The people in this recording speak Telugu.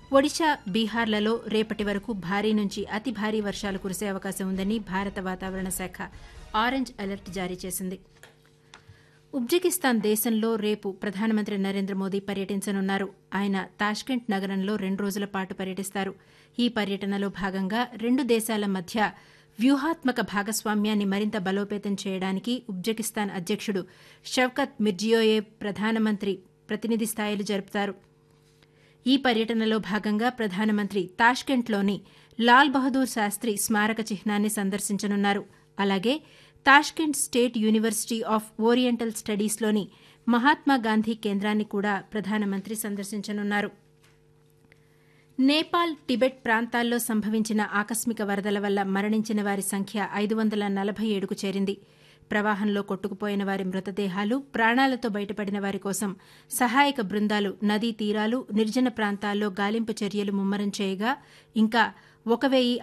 ఒడిశా బీహార్లలో రేపటి వరకు భారీ నుంచి అతి భారీ వర్షాలు కురిసే అవకాశం ఉందని భారత వాతావరణ శాఖ ఆరెంజ్ అలర్ట్ జారీ చేసింది ఉజ్బెకిస్తాన్ దేశంలో రేపు ప్రధానమంత్రి నరేంద్ర మోదీ పర్యటించనున్నారు ఆయన తాష్కెంట్ నగరంలో రెండు రోజుల పాటు పర్యటిస్తారు ఈ పర్యటనలో భాగంగా రెండు దేశాల మధ్య వ్యూహాత్మక భాగస్వామ్యాన్ని మరింత బలోపేతం చేయడానికి ఉజ్బెకిస్తాన్ అధ్యక్షుడు షవ్కత్ మిర్జియోయేవ్ ప్రధానమంత్రి ప్రతినిధి స్థాయిలు జరుపుతారు ఈ పర్యటనలో భాగంగా ప్రధానమంత్రి తాష్కెంట్లోని లాల్ బహదూర్ శాస్త్రి స్మారక చిహ్నాన్ని సందర్శించనున్నారు అలాగే Tashkent state university of oriental స్టడీస్లోని మహాత్మా గాంధీ కేంద్రాన్ని కూడా ప్రధానమంత్రి సందర్శించనున్నారు నేపాల్ టిబెట్ ప్రాంతాల్లో సంభవించిన ఆకస్మిక వరదల వల్ల మరణించిన వారి సంఖ్య ఐదు వందల నలభై ఏడుకు చేరింది ప్రవాహంలో కొట్టుకుపోయిన వారి మృతదేహాలు ప్రాణాలతో బయటపడిన వారి కోసం సహాయక బృందాలు నదీ తీరాలు నిర్జన ప్రాంతాల్లో గాలింపు చర్యలు ముమ్మరం చేయగా ఇంకా ఒక వెయ్యి